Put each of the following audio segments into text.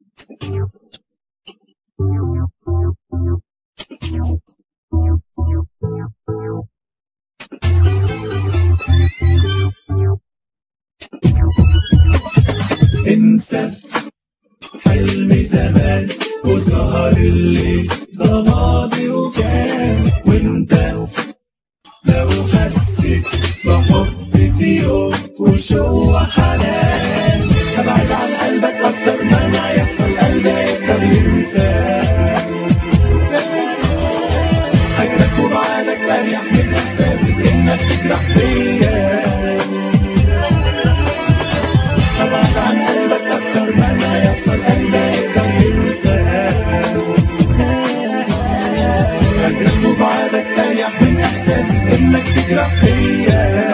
انسى حلم زمان وسهر الليل ده ماضي وكان وانت لو حسيت بحب في يوم وشو حنان ابعد عن قلبك اكتر ما ما يحصل قلبي يقدر ينساك حجرك وبعدك اريح من احساسك انك تجرح فيا ابعد عن قلبك اكتر ما ما يحصل قلبي يقدر ينساك حجرك وبعدك اريح من احساسك انك تجرح فيا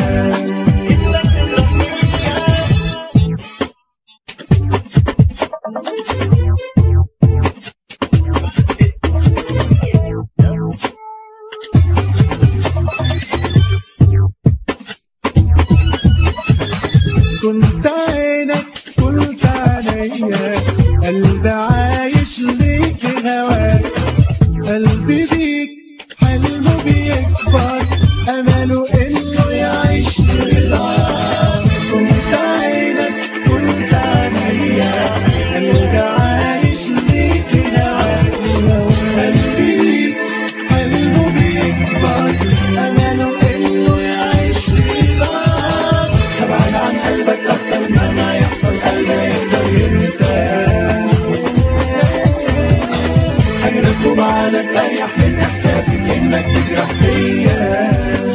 كنت عينك قلت عليا قلبي عايش ليك هواك قلبي بيك حلمه بيكبر امله انه يعيش لرضاك كنت عينك قلت عليا قلبي عايش ليك هواك قلبي بيك حلمه بيكبر امله انه يعيش لرضاك ابعد عن قلبك اكتر ما ما يحصل قلبي يقدر ينساك حجرك وبعدك اريح من احساسك انك تجرح فيا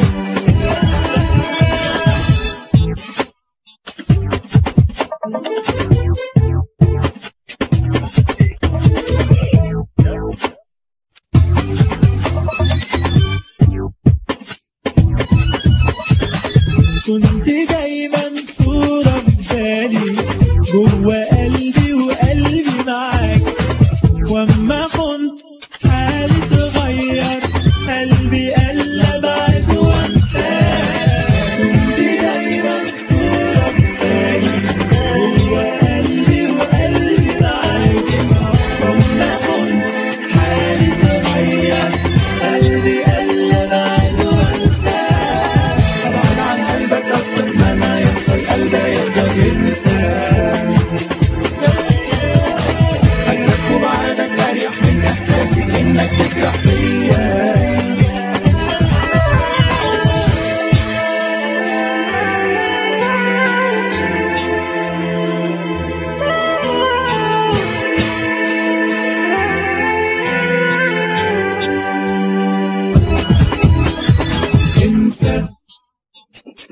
كنت دايما صورة في بالي جوا قلبي وقلبي معاك واما كنت حالي اتغير قلبي قلب ابعد وانساك كنت دايما صورة في بالي جوا قلبي وقلبي معاك واما كنت حالي اتغير قلبي قلب ابعد وانساك ابعد عن قلبك اكتر ما ما يحصل قلبي يقدر ينساك حجرك وبعدك اريح من احساسك انك تجرح فيا انسى